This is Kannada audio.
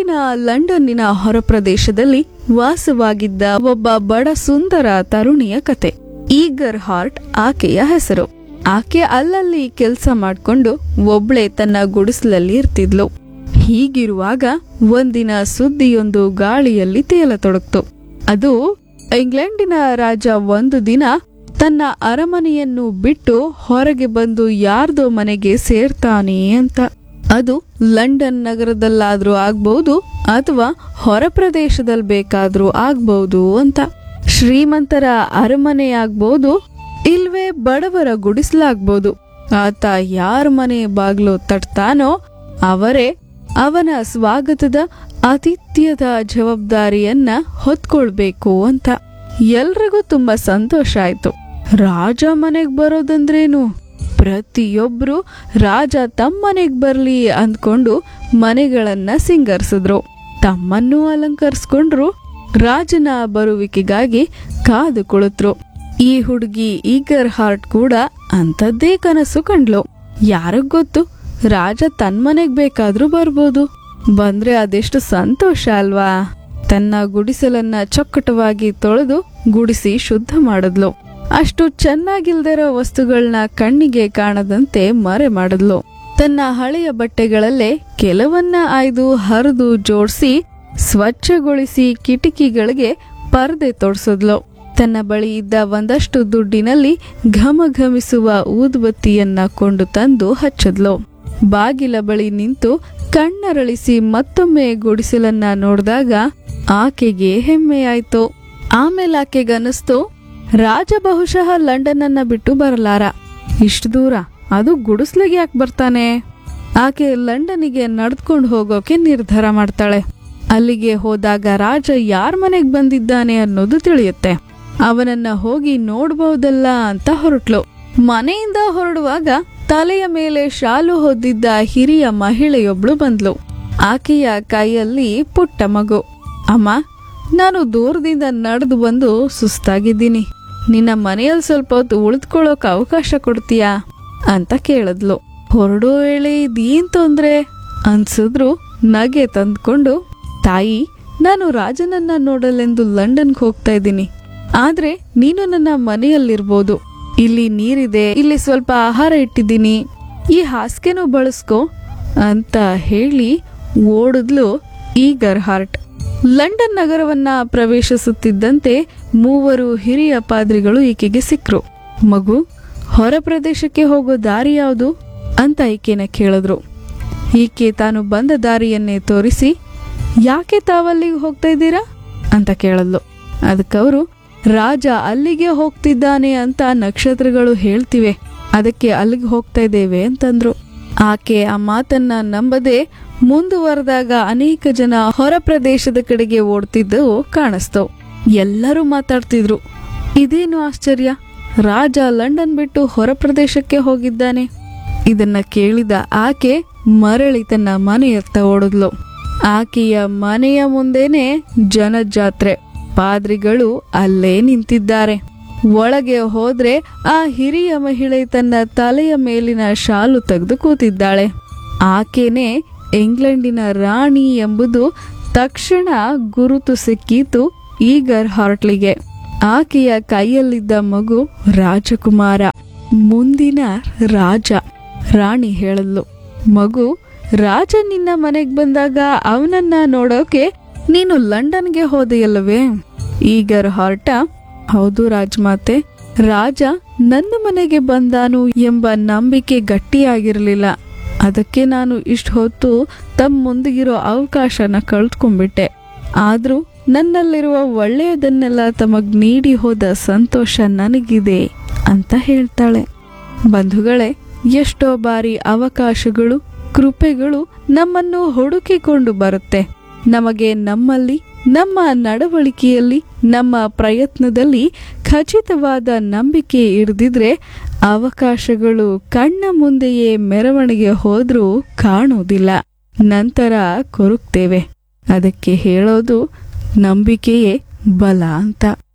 ಹಿಂದಿನ ಲಂಡನ್ನಿನ ಹೊರಪ್ರದೇಶದಲ್ಲಿ ವಾಸವಾಗಿದ್ದ ಒಬ್ಬ ಬಡ ಸುಂದರ ತರುಣಿಯ ಕತೆ ಈಗರ್ ಹಾರ್ಟ್ ಆಕೆಯ ಹೆಸರು ಆಕೆ ಅಲ್ಲಲ್ಲಿ ಕೆಲಸ ಮಾಡ್ಕೊಂಡು ಒಬ್ಳೆ ತನ್ನ ಗುಡಿಸಲಲ್ಲಿ ಇರ್ತಿದ್ಲು ಹೀಗಿರುವಾಗ ಒಂದಿನ ಸುದ್ದಿಯೊಂದು ಗಾಳಿಯಲ್ಲಿ ತೇಲತೊಡಗ್ತು ಅದು ಇಂಗ್ಲೆಂಡಿನ ರಾಜ ಒಂದು ದಿನ ತನ್ನ ಅರಮನೆಯನ್ನು ಬಿಟ್ಟು ಹೊರಗೆ ಬಂದು ಯಾರ್ದೋ ಮನೆಗೆ ಸೇರ್ತಾನೆ ಅಂತ ಅದು ಲಂಡನ್ ನಗರದಲ್ಲಾದ್ರೂ ಆಗ್ಬಹುದು ಅಥವಾ ಹೊರ ಪ್ರದೇಶದಲ್ಲಿ ಬೇಕಾದ್ರೂ ಆಗ್ಬಹುದು ಅಂತ ಶ್ರೀಮಂತರ ಅರಮನೆ ಆಗ್ಬಹುದು ಇಲ್ವೇ ಬಡವರ ಗುಡಿಸ್ಲಾಗ್ಬೋದು ಆತ ಯಾರ ಮನೆ ಬಾಗ್ಲು ತಟ್ತಾನೋ ಅವರೇ ಅವನ ಸ್ವಾಗತದ ಆತಿಥ್ಯದ ಜವಾಬ್ದಾರಿಯನ್ನ ಹೊತ್ಕೊಳ್ಬೇಕು ಅಂತ ಎಲ್ರಿಗೂ ತುಂಬಾ ಸಂತೋಷ ಆಯ್ತು ರಾಜ ಮನೆಗ್ ಬರೋದಂದ್ರೇನು ಪ್ರತಿಯೊಬ್ರು ರಾಜ ತಮ್ಮನೆಗ್ ಬರ್ಲಿ ಅಂದ್ಕೊಂಡು ಮನೆಗಳನ್ನ ಸಿಂಗರಿಸಿದ್ರು ತಮ್ಮನ್ನೂ ಅಲಂಕರಿಸ್ಕೊಂಡ್ರು ರಾಜನ ಬರುವಿಕೆಗಾಗಿ ಕಾದು ಕುಳಿತರು ಈ ಹುಡುಗಿ ಈಗರ್ ಹಾರ್ಟ್ ಕೂಡ ಅಂಥದ್ದೇ ಕನಸು ಕಂಡ್ಲು ಯಾರಿಗ್ ಗೊತ್ತು ರಾಜ ತನ್ಮನೆಗ್ ಬೇಕಾದ್ರೂ ಬರ್ಬೋದು ಬಂದ್ರೆ ಅದೆಷ್ಟು ಸಂತೋಷ ಅಲ್ವಾ ತನ್ನ ಗುಡಿಸಲನ್ನ ಚೊಕ್ಕಟವಾಗಿ ತೊಳೆದು ಗುಡಿಸಿ ಶುದ್ಧ ಮಾಡಿದ್ಲು ಅಷ್ಟು ಚೆನ್ನಾಗಿಲ್ದಿರೋ ವಸ್ತುಗಳನ್ನ ಕಣ್ಣಿಗೆ ಕಾಣದಂತೆ ಮರೆ ಮಾಡಿದ್ಲು ತನ್ನ ಹಳೆಯ ಬಟ್ಟೆಗಳಲ್ಲೇ ಕೆಲವನ್ನ ಆಯ್ದು ಹರಿದು ಜೋಡಿಸಿ ಸ್ವಚ್ಛಗೊಳಿಸಿ ಕಿಟಕಿಗಳಿಗೆ ಪರದೆ ತೊಡ್ಸಿದ್ಲು ತನ್ನ ಬಳಿ ಇದ್ದ ಒಂದಷ್ಟು ದುಡ್ಡಿನಲ್ಲಿ ಘಮ ಘಮಿಸುವ ಊದುಬತ್ತಿಯನ್ನ ಕೊಂಡು ತಂದು ಹಚ್ಚದ್ಲು ಬಾಗಿಲ ಬಳಿ ನಿಂತು ಕಣ್ಣರಳಿಸಿ ಮತ್ತೊಮ್ಮೆ ಗುಡಿಸಲನ್ನ ನೋಡಿದಾಗ ಆಕೆಗೆ ಹೆಮ್ಮೆಯಾಯ್ತು ಆಮೇಲೆ ಆಕೆಗನ್ನಿಸ್ತು ರಾಜ ಬಹುಶಃ ಲಂಡನ್ ಅನ್ನ ಬಿಟ್ಟು ಬರಲಾರ ಇಷ್ಟು ದೂರ ಅದು ಗುಡಿಸ್ಲಿಗೆ ಯಾಕೆ ಬರ್ತಾನೆ ಆಕೆ ಲಂಡನ್ನಿಗೆ ನಡ್ಕೊಂಡು ಹೋಗೋಕೆ ನಿರ್ಧಾರ ಮಾಡ್ತಾಳೆ ಅಲ್ಲಿಗೆ ಹೋದಾಗ ರಾಜ ಯಾರ ಮನೆಗೆ ಬಂದಿದ್ದಾನೆ ಅನ್ನೋದು ತಿಳಿಯುತ್ತೆ ಅವನನ್ನ ಹೋಗಿ ನೋಡ್ಬಹುದಲ್ಲ ಅಂತ ಹೊರಟ್ಲು ಮನೆಯಿಂದ ಹೊರಡುವಾಗ ತಲೆಯ ಮೇಲೆ ಶಾಲು ಹೊದ್ದಿದ್ದ ಹಿರಿಯ ಮಹಿಳೆಯೊಬ್ಳು ಬಂದ್ಲು ಆಕೆಯ ಕೈಯಲ್ಲಿ ಪುಟ್ಟ ಮಗು ಅಮ್ಮ ನಾನು ದೂರದಿಂದ ನಡೆದು ಬಂದು ಸುಸ್ತಾಗಿದ್ದೀನಿ ನಿನ್ನ ಮನೆಯಲ್ಲಿ ಸ್ವಲ್ಪ ಹೊತ್ತು ಉಳಿದುಕೊಳ್ಳೋಕೆ ಅವಕಾಶ ಕೊಡ್ತೀಯಾ ಅಂತ ಕೇಳಿದ್ಲು ಹೊರಡೋ ವೇಳೆ ಇದೇನ್ ತೊಂದ್ರೆ ಅನ್ಸಿದ್ರು ನಗೆ ತಂದ್ಕೊಂಡು ತಾಯಿ ನಾನು ರಾಜನನ್ನ ನೋಡಲೆಂದು ಲಂಡನ್ಗೆ ಹೋಗ್ತಾ ಇದ್ದೀನಿ ಆದ್ರೆ ನೀನು ನನ್ನ ಮನೆಯಲ್ಲಿರ್ಬೋದು ಇಲ್ಲಿ ನೀರಿದೆ ಇಲ್ಲಿ ಸ್ವಲ್ಪ ಆಹಾರ ಇಟ್ಟಿದ್ದೀನಿ ಈ ಹಾಸಿಗೆನೂ ಬಳಸ್ಕೊ ಅಂತ ಹೇಳಿ ಓಡಿದ್ಲು ಈಗರ್ ಹಾರ್ಟ್ ಲಂಡನ್ ನಗರವನ್ನ ಪ್ರವೇಶಿಸುತ್ತಿದ್ದಂತೆ ಮೂವರು ಹಿರಿಯ ಪಾದ್ರಿಗಳು ಈಕೆಗೆ ಸಿಕ್ರು ಮಗು ಹೊರ ಪ್ರದೇಶಕ್ಕೆ ಹೋಗೋ ದಾರಿ ಯಾವುದು ಅಂತ ಈಕೆನ ಕೇಳಿದ್ರು ಈಕೆ ತಾನು ಬಂದ ದಾರಿಯನ್ನೇ ತೋರಿಸಿ ಯಾಕೆ ತಾವಲ್ಲಿಗೆ ಹೋಗ್ತಾ ಇದ್ದೀರಾ ಅಂತ ಕೇಳದ್ಲು ಅದಕ್ಕವರು ರಾಜ ಅಲ್ಲಿಗೆ ಹೋಗ್ತಿದ್ದಾನೆ ಅಂತ ನಕ್ಷತ್ರಗಳು ಹೇಳ್ತಿವೆ ಅದಕ್ಕೆ ಅಲ್ಲಿಗೆ ಹೋಗ್ತಾ ಇದ್ದೇವೆ ಅಂತಂದ್ರು ಆಕೆ ಆ ಮಾತನ್ನ ನಂಬದೆ ಮುಂದುವರೆದಾಗ ಅನೇಕ ಜನ ಹೊರ ಪ್ರದೇಶದ ಕಡೆಗೆ ಓಡ್ತಿದ್ದು ಕಾಣಿಸ್ತು ಎಲ್ಲರೂ ಮಾತಾಡ್ತಿದ್ರು ಇದೇನು ಆಶ್ಚರ್ಯ ರಾಜ ಲಂಡನ್ ಬಿಟ್ಟು ಹೊರ ಪ್ರದೇಶಕ್ಕೆ ಹೋಗಿದ್ದಾನೆ ಇದನ್ನ ಕೇಳಿದ ಆಕೆ ಮರಳಿ ತನ್ನ ಮನೆಯತ್ತ ಓಡಿದ್ಲು ಆಕೆಯ ಮನೆಯ ಮುಂದೆನೆ ಜನಜಾತ್ರೆ ಪಾದ್ರಿಗಳು ಅಲ್ಲೇ ನಿಂತಿದ್ದಾರೆ ಒಳಗೆ ಹೋದ್ರೆ ಆ ಹಿರಿಯ ಮಹಿಳೆ ತನ್ನ ತಲೆಯ ಮೇಲಿನ ಶಾಲು ತೆಗೆದು ಕೂತಿದ್ದಾಳೆ ಆಕೆನೇ ಇಂಗ್ಲೆಂಡಿನ ರಾಣಿ ಎಂಬುದು ತಕ್ಷಣ ಗುರುತು ಸಿಕ್ಕಿತು ಈಗರ್ ಹಾರ್ಟ್ಲಿಗೆ ಆಕೆಯ ಕೈಯಲ್ಲಿದ್ದ ಮಗು ರಾಜಕುಮಾರ ಮುಂದಿನ ರಾಜ ರಾಣಿ ಹೇಳದ್ಲು ಮಗು ರಾಜ ನಿನ್ನ ಮನೆಗ್ ಬಂದಾಗ ಅವನನ್ನ ನೋಡೋಕೆ ನೀನು ಲಂಡನ್ಗೆ ಹೋದೆಯಲ್ಲವೇ ಈಗರ್ ಹಾರ್ಟ ಹೌದು ರಾಜಮಾತೆ ರಾಜ ನನ್ನ ಮನೆಗೆ ಬಂದಾನು ಎಂಬ ನಂಬಿಕೆ ಗಟ್ಟಿಯಾಗಿರಲಿಲ್ಲ ಅದಕ್ಕೆ ನಾನು ಇಷ್ಟು ಹೊತ್ತು ತಮ್ಮ ಮುಂದಿಗಿರೋ ಅವಕಾಶನ ಕಳ್ತ್ಕೊಂಡ್ಬಿಟ್ಟೆ ಆದ್ರೂ ನನ್ನಲ್ಲಿರುವ ಒಳ್ಳೆಯದನ್ನೆಲ್ಲ ತಮಗ್ ನೀಡಿ ಹೋದ ಸಂತೋಷ ನನಗಿದೆ ಅಂತ ಹೇಳ್ತಾಳೆ ಬಂಧುಗಳೇ ಎಷ್ಟೋ ಬಾರಿ ಅವಕಾಶಗಳು ಕೃಪೆಗಳು ನಮ್ಮನ್ನು ಹುಡುಕಿಕೊಂಡು ಬರುತ್ತೆ ನಮಗೆ ನಮ್ಮಲ್ಲಿ ನಮ್ಮ ನಡವಳಿಕೆಯಲ್ಲಿ ನಮ್ಮ ಪ್ರಯತ್ನದಲ್ಲಿ ಖಚಿತವಾದ ನಂಬಿಕೆ ಇರದಿದ್ರೆ ಅವಕಾಶಗಳು ಕಣ್ಣ ಮುಂದೆಯೇ ಮೆರವಣಿಗೆ ಹೋದ್ರೂ ಕಾಣುವುದಿಲ್ಲ ನಂತರ ಕೊರುಕ್ತೇವೆ ಅದಕ್ಕೆ ಹೇಳೋದು ನಂಬಿಕೆಯೇ ಬಲ ಅಂತ